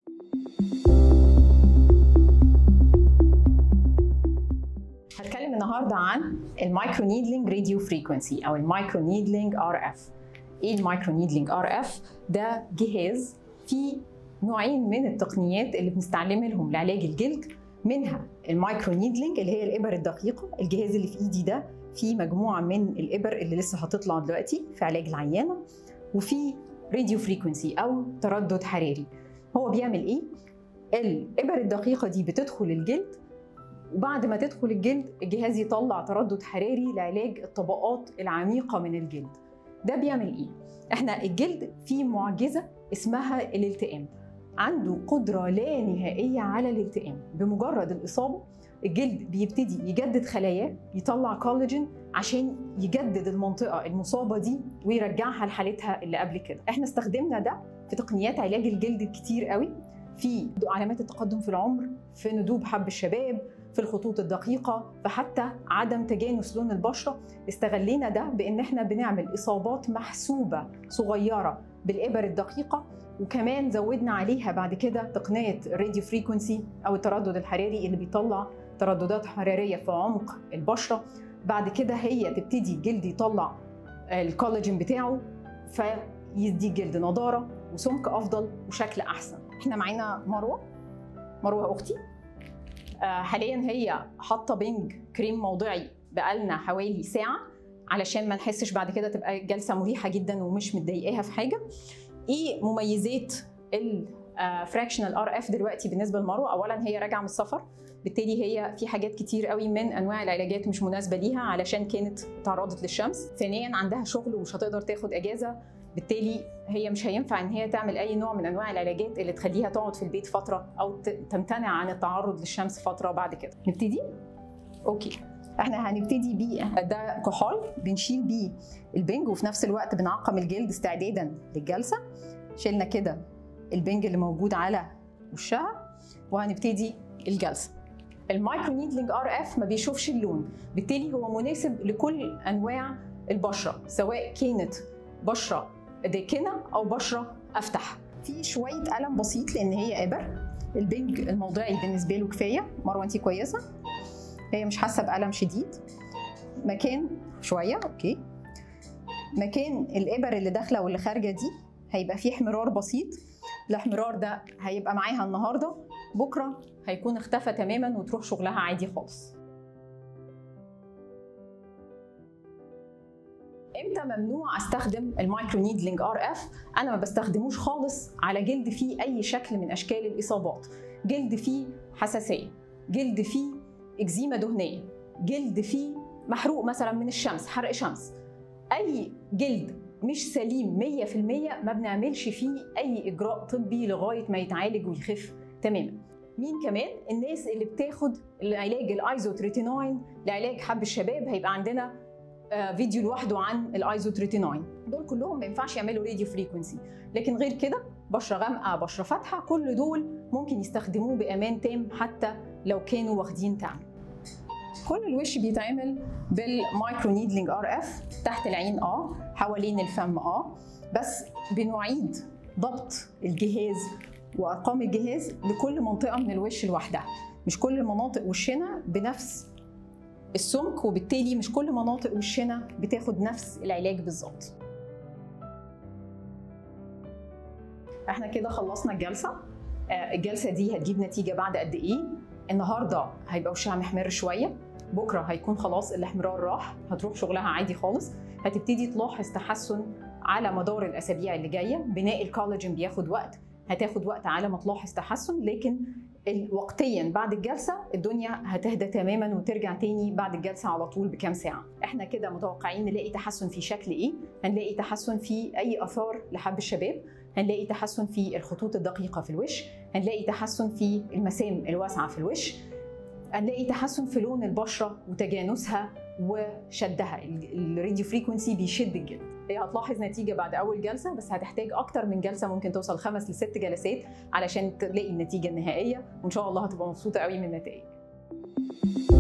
هتكلم النهارده عن المايكرو نيدلينج راديو فريكونسي او المايكرو نيدلينج ار اف ايه المايكرو نيدلينج ار اف ده جهاز فيه نوعين من التقنيات اللي بنستعمل لهم لعلاج الجلد منها المايكرو نيدلينج اللي هي الابر الدقيقه الجهاز اللي في ايدي ده فيه مجموعه من الابر اللي لسه هتطلع دلوقتي في علاج العيانه وفي راديو فريكونسي او تردد حراري هو بيعمل ايه الابر الدقيقه دي بتدخل الجلد وبعد ما تدخل الجلد الجهاز يطلع تردد حراري لعلاج الطبقات العميقة من الجلد ده بيعمل ايه؟ احنا الجلد فيه معجزة اسمها الالتئام عنده قدرة لا نهائية على الالتئام بمجرد الإصابة الجلد بيبتدي يجدد خلاياه يطلع كولاجين عشان يجدد المنطقة المصابة دي ويرجعها لحالتها اللي قبل كده احنا استخدمنا ده في تقنيات علاج الجلد كتير قوي في علامات التقدم في العمر في ندوب حب الشباب في الخطوط الدقيقه فحتى عدم تجانس لون البشره استغلينا ده بان احنا بنعمل اصابات محسوبه صغيره بالابر الدقيقه وكمان زودنا عليها بعد كده تقنيه الراديو فريكونسي او التردد الحراري اللي بيطلع ترددات حراريه في عمق البشره بعد كده هي تبتدي الجلد يطلع الكولاجين بتاعه فيدي الجلد نضاره وسمك افضل وشكل احسن احنا معانا مروه مروه اختي حاليا هي حاطه بنج كريم موضعي بقالنا حوالي ساعه علشان ما نحسش بعد كده تبقى جلسه مريحه جدا ومش متضايقاها في حاجه ايه مميزات الفراكشنال ار اف دلوقتي بالنسبه لمروه اولا هي راجعه من السفر بالتالي هي في حاجات كتير قوي من انواع العلاجات مش مناسبه ليها علشان كانت تعرضت للشمس ثانيا عندها شغل ومش هتقدر تاخد اجازه بالتالي هي مش هينفع ان هي تعمل اي نوع من انواع العلاجات اللي تخليها تقعد في البيت فتره او تمتنع عن التعرض للشمس فتره بعد كده نبتدي اوكي احنا هنبتدي بيه ده كحول بنشيل بيه البنج وفي نفس الوقت بنعقم الجلد استعدادا للجلسه شلنا كده البنج اللي موجود على وشها وهنبتدي الجلسه المايكرو نيدلينج ار اف ما بيشوفش اللون بالتالي هو مناسب لكل انواع البشره سواء كانت بشره داكنه او بشره افتح في شويه الم بسيط لان هي ابر البنج الموضعي بالنسبه له كفايه مروه انت كويسه هي مش حاسه بالم شديد مكان شويه اوكي مكان الابر اللي داخله واللي خارجه دي هيبقى فيه احمرار بسيط الاحمرار ده هيبقى معاها النهارده بكره هيكون اختفى تماما وتروح شغلها عادي خالص امتى ممنوع استخدم المايكرو نيدلينج ار اف انا ما بستخدموش خالص على جلد فيه اي شكل من اشكال الاصابات جلد فيه حساسيه جلد فيه اكزيما دهنيه جلد فيه محروق مثلا من الشمس حرق شمس اي جلد مش سليم 100% ما بنعملش فيه اي اجراء طبي لغايه ما يتعالج ويخف تماما مين كمان الناس اللي بتاخد العلاج الايزوتريتينوين لعلاج حب الشباب هيبقى عندنا فيديو لوحده عن الايزوتريتينوين دول كلهم ما ينفعش يعملوا راديو فريكونسي لكن غير كده بشره غامقه بشره فاتحه كل دول ممكن يستخدموه بامان تام حتى لو كانوا واخدين تعب كل الوش بيتعمل بالمايكرو نيدلينج ار اف تحت العين اه حوالين الفم اه بس بنعيد ضبط الجهاز وارقام الجهاز لكل منطقه من الوش لوحدها مش كل مناطق وشنا بنفس السمك وبالتالي مش كل مناطق وشنا بتاخد نفس العلاج بالظبط احنا كده خلصنا الجلسه الجلسه دي هتجيب نتيجه بعد قد ايه النهارده هيبقى وشها محمر شويه بكره هيكون خلاص الاحمرار راح هتروح شغلها عادي خالص هتبتدي تلاحظ تحسن على مدار الاسابيع اللي جايه بناء الكولاجين بياخد وقت هتاخد وقت على ما تلاحظ تحسن لكن وقتيا بعد الجلسه الدنيا هتهدى تماما وترجع تاني بعد الجلسه على طول بكام ساعه احنا كده متوقعين نلاقي تحسن في شكل ايه هنلاقي تحسن في اي اثار لحب الشباب هنلاقي تحسن في الخطوط الدقيقه في الوش هنلاقي تحسن في المسام الواسعه في الوش هنلاقي تحسن في لون البشره وتجانسها وشدها الراديو فريكونسي بيشد الجلد هي هتلاحظ نتيجه بعد اول جلسه بس هتحتاج اكتر من جلسه ممكن توصل خمس لست جلسات علشان تلاقي النتيجه النهائيه وان شاء الله هتبقى مبسوطه قوي من النتائج